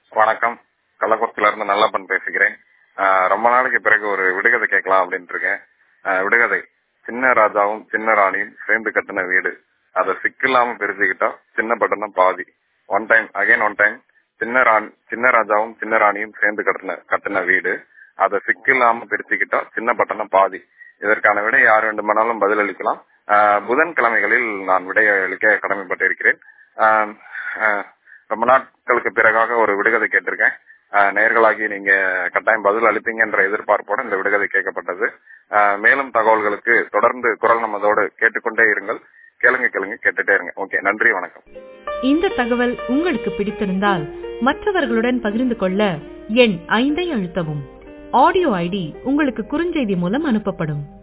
வணக்கம் கள்ளக்குளத்துல இருந்து நல்லப்பன் பேசுகிறேன் ஆஹ் ரொம்ப நாளைக்கு பிறகு ஒரு விடுகதை கேட்கலாம் அப்படின்ட்டு இருக்கேன் ஆஹ் விடுகதை சின்ன ராஜாவும் சின்ன ராணியும் சேர்ந்து கட்டின வீடு அதை சிக்கில்லாம பிரிச்சுக்கிட்டா சின்ன பட்டணம் பாதி one time again one time சின்ன ராணி சின்ன ராஜாவும் சின்ன ராணியும் சேர்ந்து கட்டின கட்டின வீடு அதை சிக்கில்லாம பிரிச்சுக்கிட்டா சின்ன பட்டணம் பாதி இதற்கான விடை யார் வேண்டுமானாலும் பதிலளிக்கலாம் ஆஹ் புதன்கிழமைகளில் நான் விடை அளிக்க கடமைப்பட்டிருக்கிறேன் ஆஹ் ஆஹ் ரொம்ப நாட்களுக்கு பிறகாக ஒரு விடுகதை கேட்டிருக்கேன் ஆஹ் நேயர்களாகி நீங்க கட்டாயம் பதில் அளிப்பீங்கன்ற எதிர்பார்ப்போட இந்த விடுகதை கேட்கப்பட்டது ஆஹ் மேலும் தகவல்களுக்கு தொடர்ந்து குரல் நமதோடு கேட்டுக்கொண்டே இருங்கள் கேளுங்க கேளுங்க கேட்டுட்டே இருங்க ஓகே நன்றி வணக்கம் இந்த தகவல் உங்களுக்கு பிடித்திருந்தால் மற்றவர்களுடன் பகிர்ந்து கொள்ள எண் ஐந்தை அழுத்தவும் ஆடியோ ஐடி உங்களுக்கு குறுஞ்செய்தி மூலம் அனுப்பப்படும்